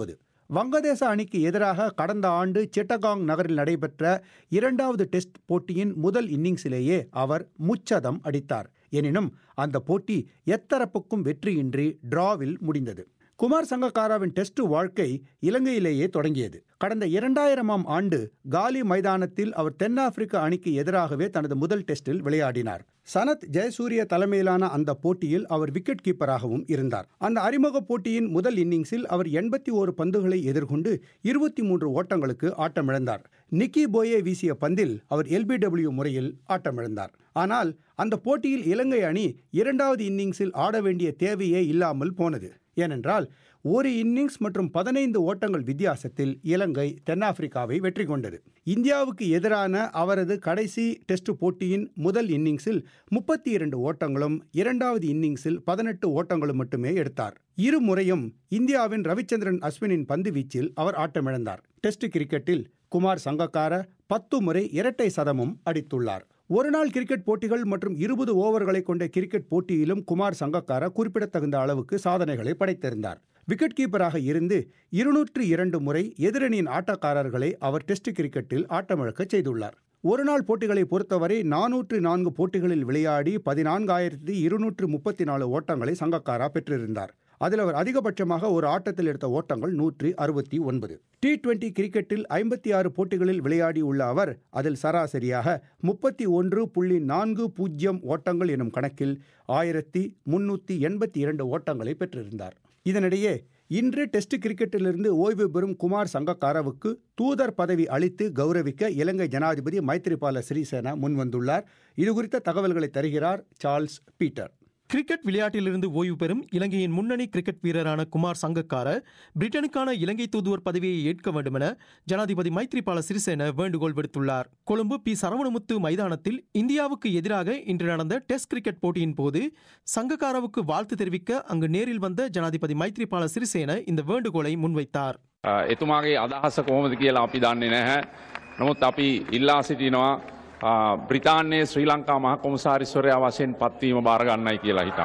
வங்கதேச அணிக்கு எதிராக கடந்த ஆண்டு சிட்டகாங் நகரில் நடைபெற்ற இரண்டாவது டெஸ்ட் போட்டியின் முதல் இன்னிங்ஸிலேயே அவர் முச்சதம் அடித்தார் எனினும் அந்த போட்டி எத்தரப்புக்கும் வெற்றியின்றி டிராவில் முடிந்தது குமார் சங்கக்காராவின் டெஸ்ட் வாழ்க்கை இலங்கையிலேயே தொடங்கியது கடந்த இரண்டாயிரமாம் ஆண்டு காலி மைதானத்தில் அவர் தென்னாப்பிரிக்க அணிக்கு எதிராகவே தனது முதல் டெஸ்டில் விளையாடினார் சனத் ஜெயசூரிய தலைமையிலான அந்த போட்டியில் அவர் விக்கெட் கீப்பராகவும் இருந்தார் அந்த அறிமுக போட்டியின் முதல் இன்னிங்ஸில் அவர் எண்பத்தி ஓரு பந்துகளை எதிர்கொண்டு இருபத்தி மூன்று ஓட்டங்களுக்கு ஆட்டமிழந்தார் நிக்கி போயே வீசிய பந்தில் அவர் எல்பிடபிள்யூ முறையில் ஆட்டமிழந்தார் ஆனால் அந்த போட்டியில் இலங்கை அணி இரண்டாவது இன்னிங்ஸில் ஆட வேண்டிய தேவையே இல்லாமல் போனது ஏனென்றால் ஒரு இன்னிங்ஸ் மற்றும் பதினைந்து ஓட்டங்கள் வித்தியாசத்தில் இலங்கை தென்னாப்பிரிக்காவை வெற்றி கொண்டது இந்தியாவுக்கு எதிரான அவரது கடைசி டெஸ்ட் போட்டியின் முதல் இன்னிங்ஸில் முப்பத்தி இரண்டு ஓட்டங்களும் இரண்டாவது இன்னிங்ஸில் பதினெட்டு ஓட்டங்களும் மட்டுமே எடுத்தார் இரு முறையும் இந்தியாவின் ரவிச்சந்திரன் அஸ்வினின் பந்து வீச்சில் அவர் ஆட்டமிழந்தார் டெஸ்ட் கிரிக்கெட்டில் குமார் சங்கக்கார பத்து முறை இரட்டை சதமும் அடித்துள்ளார் ஒருநாள் கிரிக்கெட் போட்டிகள் மற்றும் இருபது ஓவர்களை கொண்ட கிரிக்கெட் போட்டியிலும் குமார் சங்கக்கார குறிப்பிடத்தகுந்த அளவுக்கு சாதனைகளை படைத்திருந்தார் விக்கெட் கீப்பராக இருந்து இருநூற்று இரண்டு முறை எதிரணியின் ஆட்டக்காரர்களை அவர் டெஸ்ட் கிரிக்கெட்டில் ஆட்டமிழக்கச் செய்துள்ளார் ஒருநாள் போட்டிகளை பொறுத்தவரை நானூற்று நான்கு போட்டிகளில் விளையாடி பதினான்காயிரத்தி இருநூற்று முப்பத்தி நாலு ஓட்டங்களை சங்கக்காரா பெற்றிருந்தார் அதில் அவர் அதிகபட்சமாக ஒரு ஆட்டத்தில் எடுத்த ஓட்டங்கள் நூற்றி அறுபத்தி ஒன்பது டி டுவெண்டி கிரிக்கெட்டில் ஐம்பத்தி ஆறு போட்டிகளில் விளையாடி உள்ள அவர் அதில் சராசரியாக முப்பத்தி ஒன்று புள்ளி நான்கு பூஜ்ஜியம் ஓட்டங்கள் எனும் கணக்கில் ஆயிரத்தி முன்னூற்றி எண்பத்தி இரண்டு ஓட்டங்களை பெற்றிருந்தார் இதனிடையே இன்று டெஸ்ட் கிரிக்கெட்டிலிருந்து ஓய்வு பெறும் குமார் சங்கக்காரவுக்கு தூதர் பதவி அளித்து கௌரவிக்க இலங்கை ஜனாதிபதி மைத்ரிபால சிறிசேனா முன்வந்துள்ளார் இதுகுறித்த தகவல்களை தருகிறார் சார்ல்ஸ் பீட்டர் கிரிக்கெட் விளையாட்டிலிருந்து ஓய்வு பெறும் இலங்கையின் முன்னணி கிரிக்கெட் வீரரான குமார் சங்கக்கார பிரிட்டனுக்கான இலங்கை தூதுவர் பதவியை ஏற்க வேண்டுமென ஜனாதிபதி மைத்ரிபால சிறிசேன வேண்டுகோள் விடுத்துள்ளார் கொழும்பு பி சரவணமுத்து மைதானத்தில் இந்தியாவுக்கு எதிராக இன்று நடந்த டெஸ்ட் கிரிக்கெட் போட்டியின் போது சங்கக்காராவுக்கு வாழ்த்து தெரிவிக்க அங்கு நேரில் வந்த ஜனாதிபதி மைத்ரிபால சிறிசேன இந்த வேண்டுகோளை முன்வைத்தார் එතුමාගේ අදහස කොහොමද කියලා අපි දන්නේ නැහැ. නමුත් අපි ඉල්ලා සිටිනවා බ්‍රිතාන්‍යයේ ශ්‍රී ලංකා මහ කොමසාරිස්වරයා වශයෙන් පත්වීම බාරගන්නයි කියලා හිතන්න.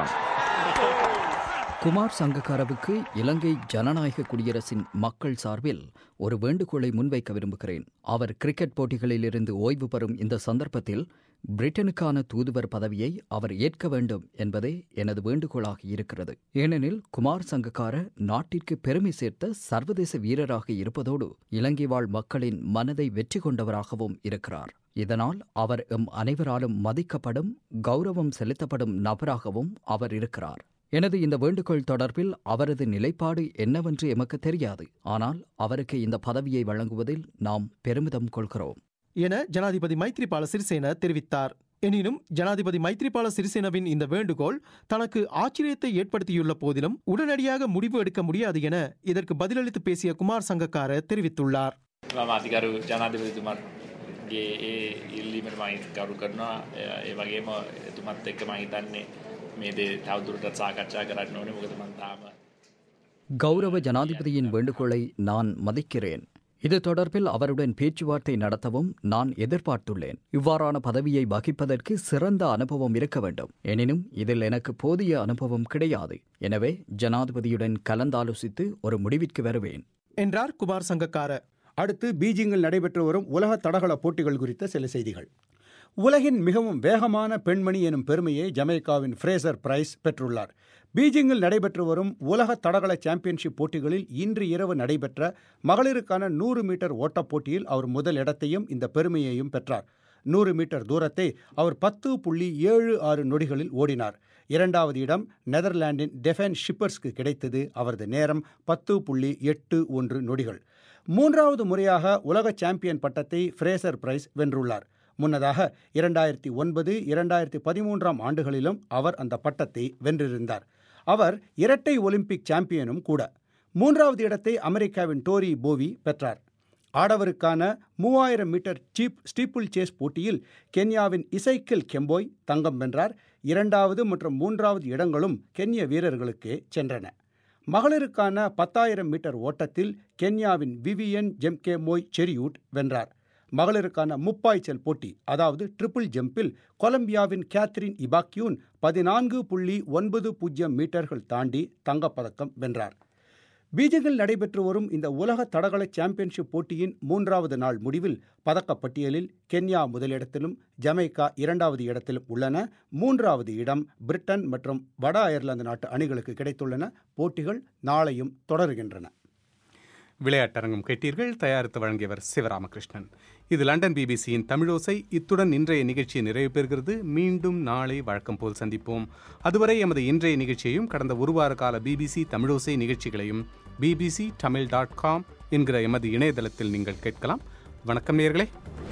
குமார் சங்கக்காரவுக்கு இலங்கை ஜனநாயக குடியரசின் மக்கள் சார்பில் ஒரு வேண்டுகோளை முன்வைக்க விரும்புகிறேன் அவர் கிரிக்கெட் போட்டிகளில் இருந்து ஓய்வு பெறும் இந்த சந்தர்ப்பத்தில் பிரிட்டனுக்கான தூதுவர் பதவியை அவர் ஏற்க வேண்டும் என்பதே எனது வேண்டுகோளாக இருக்கிறது ஏனெனில் குமார் சங்கக்கார நாட்டிற்கு பெருமை சேர்த்த சர்வதேச வீரராக இருப்பதோடு இலங்கை வாழ் மக்களின் மனதை வெற்றி கொண்டவராகவும் இருக்கிறார் இதனால் அவர் எம் அனைவராலும் மதிக்கப்படும் கௌரவம் செலுத்தப்படும் நபராகவும் அவர் இருக்கிறார் எனது இந்த வேண்டுகோள் தொடர்பில் அவரது நிலைப்பாடு என்னவென்று எமக்கு தெரியாது ஆனால் அவருக்கு இந்த பதவியை வழங்குவதில் நாம் பெருமிதம் கொள்கிறோம் என ஜனாதிபதி மைத்ரிபால சிறிசேன தெரிவித்தார் எனினும் ஜனாதிபதி மைத்ரிபால சிறிசேனவின் இந்த வேண்டுகோள் தனக்கு ஆச்சரியத்தை ஏற்படுத்தியுள்ள போதிலும் உடனடியாக முடிவு எடுக்க முடியாது என இதற்கு பதிலளித்து பேசிய குமார் சங்கக்கார தெரிவித்துள்ளார் මම අධිකරු ජනාධිපතිතුමන්ගේ ඒ ඉල්ලීමට මයි කරු කරනවා ඒ වගේම එතුමත් එක්ක මම හිතන්නේ මේ දේ තවදුරටත් සාකච්ඡා කරන්න ඕනේ මොකද මම තාම கௌரவ ஜனாதிபதியின் வேண்டுகோளை நான் மதிக்கிறேன் இது தொடர்பில் அவருடன் பேச்சுவார்த்தை நடத்தவும் நான் எதிர்பார்த்துள்ளேன் இவ்வாறான பதவியை வகிப்பதற்கு சிறந்த அனுபவம் இருக்க வேண்டும் எனினும் இதில் எனக்கு போதிய அனுபவம் கிடையாது எனவே ஜனாதிபதியுடன் கலந்தாலோசித்து ஒரு முடிவிற்கு வருவேன் என்றார் குமார் சங்கக்கார அடுத்து பீஜிங்கில் நடைபெற்று வரும் உலக தடகள போட்டிகள் குறித்த சில செய்திகள் உலகின் மிகவும் வேகமான பெண்மணி எனும் பெருமையை ஜமைக்காவின் ஃப்ரேசர் பிரைஸ் பெற்றுள்ளார் பீஜிங்கில் நடைபெற்று வரும் உலக தடகள சாம்பியன்ஷிப் போட்டிகளில் இன்று இரவு நடைபெற்ற மகளிருக்கான நூறு மீட்டர் ஓட்டப் போட்டியில் அவர் முதல் இடத்தையும் இந்த பெருமையையும் பெற்றார் நூறு மீட்டர் தூரத்தை அவர் பத்து புள்ளி ஏழு ஆறு நொடிகளில் ஓடினார் இரண்டாவது இடம் நெதர்லாந்தின் டெஃபன் ஷிப்பர்ஸ்க்கு கிடைத்தது அவரது நேரம் பத்து புள்ளி எட்டு ஒன்று நொடிகள் மூன்றாவது முறையாக உலக சாம்பியன் பட்டத்தை ஃப்ரேசர் பிரைஸ் வென்றுள்ளார் முன்னதாக இரண்டாயிரத்தி ஒன்பது இரண்டாயிரத்தி பதிமூன்றாம் ஆண்டுகளிலும் அவர் அந்த பட்டத்தை வென்றிருந்தார் அவர் இரட்டை ஒலிம்பிக் சாம்பியனும் கூட மூன்றாவது இடத்தை அமெரிக்காவின் டோரி போவி பெற்றார் ஆடவருக்கான மூவாயிரம் மீட்டர் சீப் ஸ்டீப்புள் சேஸ் போட்டியில் கென்யாவின் இசைக்கில் கெம்போய் தங்கம் வென்றார் இரண்டாவது மற்றும் மூன்றாவது இடங்களும் கென்ய வீரர்களுக்கே சென்றன மகளிருக்கான பத்தாயிரம் மீட்டர் ஓட்டத்தில் கென்யாவின் விவியன் ஜெம்கே மோய் செரியூட் வென்றார் மகளிருக்கான முப்பாய்ச்சல் போட்டி அதாவது ட்ரிபிள் ஜம்பில் கொலம்பியாவின் கேத்ரின் இபாக்யூன் பதினான்கு புள்ளி ஒன்பது பூஜ்ஜியம் மீட்டர்கள் தாண்டி தங்கப்பதக்கம் வென்றார் பீஜிங்கில் நடைபெற்று வரும் இந்த உலக தடகள சாம்பியன்ஷிப் போட்டியின் மூன்றாவது நாள் முடிவில் பதக்கப்பட்டியலில் கென்யா முதலிடத்திலும் ஜமைக்கா இரண்டாவது இடத்திலும் உள்ளன மூன்றாவது இடம் பிரிட்டன் மற்றும் வட அயர்லாந்து நாட்டு அணிகளுக்கு கிடைத்துள்ளன போட்டிகள் நாளையும் தொடருகின்றன விளையாட்டரங்கம் கேட்டீர்கள் தயாரித்து வழங்கியவர் சிவராமகிருஷ்ணன் இது லண்டன் பிபிசியின் தமிழோசை இத்துடன் இன்றைய நிகழ்ச்சி நிறைவு பெறுகிறது மீண்டும் நாளை வழக்கம் போல் சந்திப்போம் அதுவரை எமது இன்றைய நிகழ்ச்சியையும் கடந்த ஒரு வார கால பிபிசி தமிழோசை நிகழ்ச்சிகளையும் பிபிசி தமிழ் டாட் காம் என்கிற எமது இணையதளத்தில் நீங்கள் கேட்கலாம் வணக்கம் நேர்களே